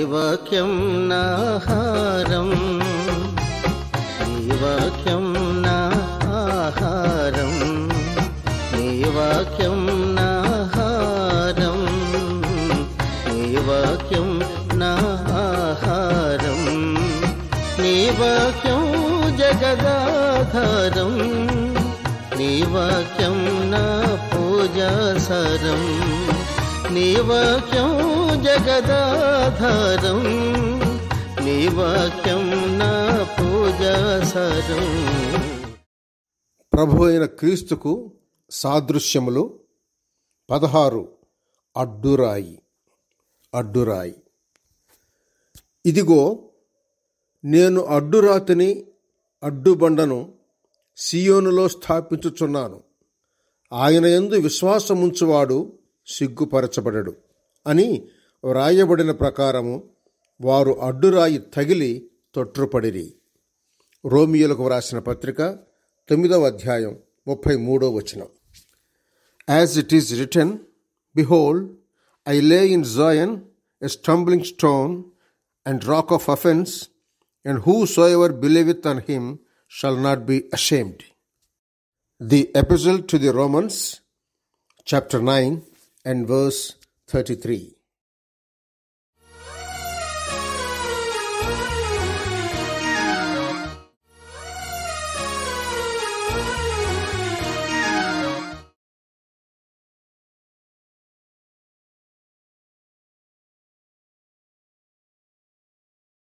వాక్యం నాహారం నీ వాక్యం నా ఆహారం నీ వాక్యం నాహారం నీ వాక్యం నా ఆహారం నీ వాక్యం జగదాధారం నీ వాక్యం నా పూజాసరం నీ వాక్యం జగదాధారం నీ వాక్యం నా పూజాసరం ప్రభు అయిన క్రీస్తుకు సాదృశ్యములు పదహారు అడ్డురాయి అడ్డురాయి ఇదిగో నేను అడ్డురాతిని అడ్డుబండను సియోనులో స్థాపించుచున్నాను ఆయన యందు విశ్వాసముంచువాడు సిగ్గుపరచబడడు అని వ్రాయబడిన ప్రకారము వారు అడ్డురాయి తగిలి తొట్రుపడిరి రోమియోలకు వ్రాసిన పత్రిక తొమ్మిదవ అధ్యాయం ముప్పై మూడో వచనం as it is written behold I lay in Zion a stumbling stone and rock of offence and whosoever believeth on him shall not be ashamed the epistle to the Romans chapter nine and verse thirty three